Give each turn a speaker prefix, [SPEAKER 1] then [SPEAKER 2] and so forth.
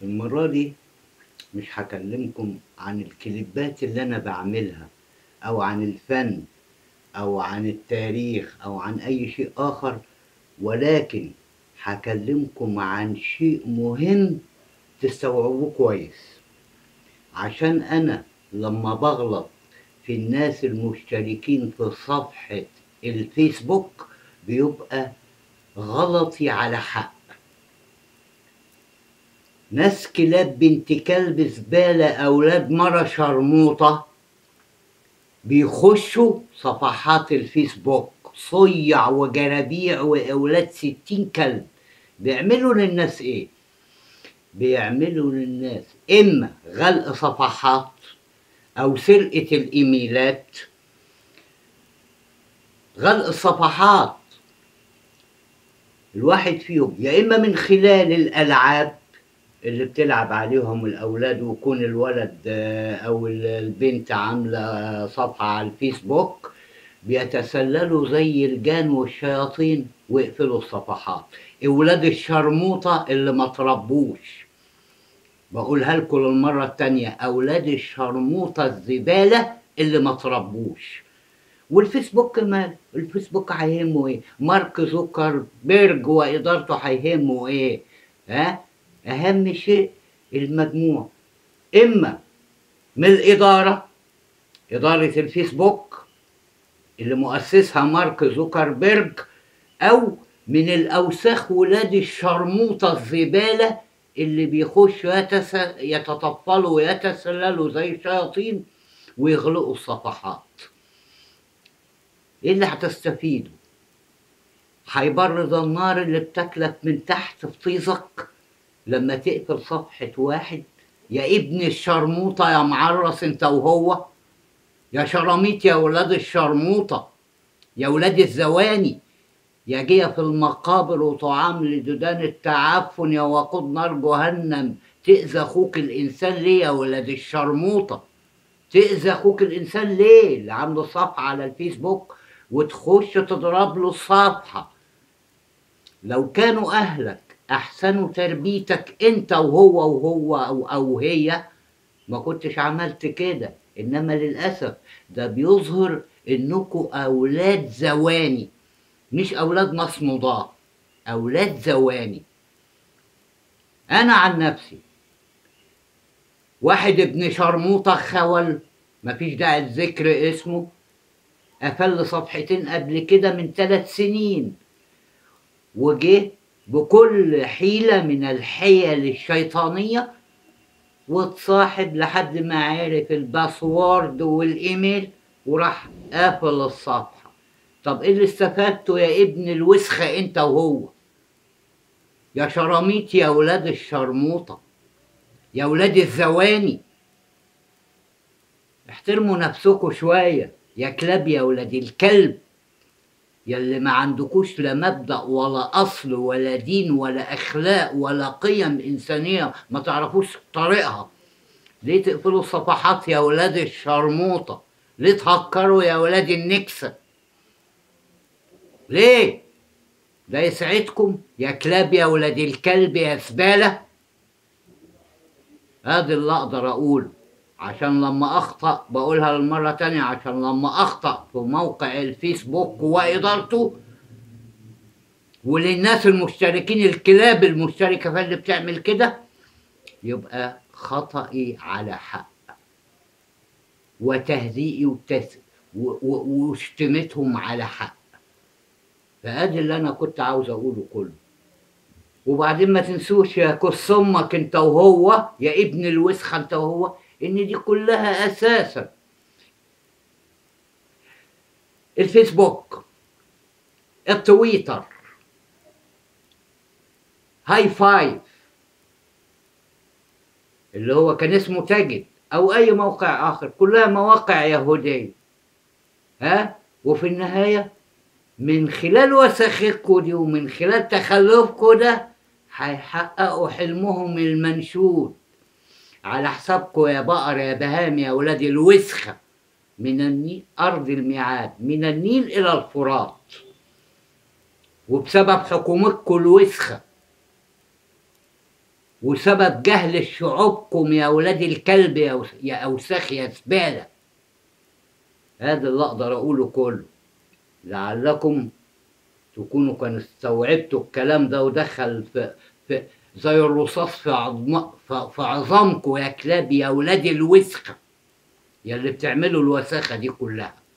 [SPEAKER 1] المرة دي مش هكلمكم عن الكليبات اللي أنا بعملها أو عن الفن أو عن التاريخ أو عن أي شيء آخر ولكن هكلمكم عن شيء مهم تستوعبوه كويس عشان أنا لما بغلط في الناس المشتركين في صفحة الفيسبوك بيبقى غلطي على حق ناس كلاب بنت كلب زبالة أولاد مرة شرموطة بيخشوا صفحات الفيسبوك صيع وجرابيع وأولاد ستين كلب بيعملوا للناس إيه؟ بيعملوا للناس إما غلق صفحات أو سرقة الإيميلات غلق الصفحات الواحد فيهم يا إما من خلال الألعاب اللي بتلعب عليهم الأولاد ويكون الولد آه، أو ال- البنت عاملة صفحة على الفيسبوك بيتسللوا زي الجان والشياطين ويقفلوا الصفحات أولاد الشرموطة اللي ما تربوش بقولها لكم المرة التانية أولاد الشرموطة الزبالة اللي ما تربوش والفيسبوك مال الفيسبوك هيهمه ايه مارك زوكربيرج وادارته هيهمه ايه ها اهم شيء المجموع اما من الاداره اداره الفيسبوك اللي مؤسسها مارك زوكربيرج او من الاوساخ ولاد الشرموطه الزباله اللي بيخشوا يتس... يتطفلوا ويتسللوا زي الشياطين ويغلقوا الصفحات ايه اللي هتستفيده هيبرد النار اللي بتاكلك من تحت في طيزك لما تقفل صفحة واحد يا ابن الشرموطة يا معرس انت وهو يا شراميط يا ولاد الشرموطة يا ولاد الزواني يا جيه في المقابر وطعام لدودان التعفن يا وقود نار جهنم تأذى أخوك الإنسان ليه يا ولاد الشرموطة تأذى أخوك الإنسان ليه اللي عامله صفحة على الفيسبوك وتخش تضرب له الصفحة لو كانوا أهلك أحسنوا تربيتك أنت وهو وهو أو, أو هي ما كنتش عملت كده إنما للأسف ده بيظهر إنكم أولاد زواني مش أولاد مصمودات أولاد زواني أنا عن نفسي واحد ابن شرموطة خول مفيش داعي لذكر اسمه قفل صفحتين قبل كده من ثلاث سنين وجه بكل حيلة من الحيل الشيطانية واتصاحب لحد ما عرف الباسورد والايميل وراح قافل الصفحة طب ايه اللي استفدته يا ابن الوسخة انت وهو يا شراميط يا ولاد الشرموطة يا ولاد الزواني احترموا نفسكوا شوية يا كلاب يا ولاد الكلب يلي ما عندكوش لا مبدأ ولا أصل ولا دين ولا أخلاق ولا قيم إنسانية ما تعرفوش طريقها ليه تقفلوا الصفحات يا ولاد الشرموطة ليه تهكروا يا ولاد النكسة ليه ده يسعدكم يا كلاب يا ولاد الكلب يا زبالة ادي اللي اقدر اقوله عشان لما اخطأ بقولها للمرة تانية عشان لما اخطأ في موقع الفيسبوك وادارته وللناس المشتركين الكلاب المشتركة في اللي بتعمل كده يبقى خطأي على حق وتهزيئي وتس و- و- وشتمتهم على حق فادي اللي انا كنت عاوز اقوله كله وبعدين ما تنسوش يا كس امك انت وهو يا ابن الوسخه انت وهو ان دي كلها اساسا الفيسبوك التويتر هاي فايف اللي هو كان اسمه تاجد او اي موقع اخر كلها مواقع يهوديه ها وفي النهايه من خلال وسخكوا دي ومن خلال تخلفكوا ده هيحققوا حلمهم المنشود على حسابكوا يا بقر يا بهام يا ولاد الوسخة من النيل أرض الميعاد من النيل إلى الفرات وبسبب حكومتكم الوسخة وسبب جهل شعوبكم يا ولاد الكلب يا وس- يا اوساخ يا زباله هذا اللي اقدر اقوله كله لعلكم تكونوا كان استوعبتوا الكلام ده ودخل في, في زي الرصاص في عظم في في عظامكم يا كلاب يا ولاد الوسخه يا اللي بتعملوا الوساخه دي كلها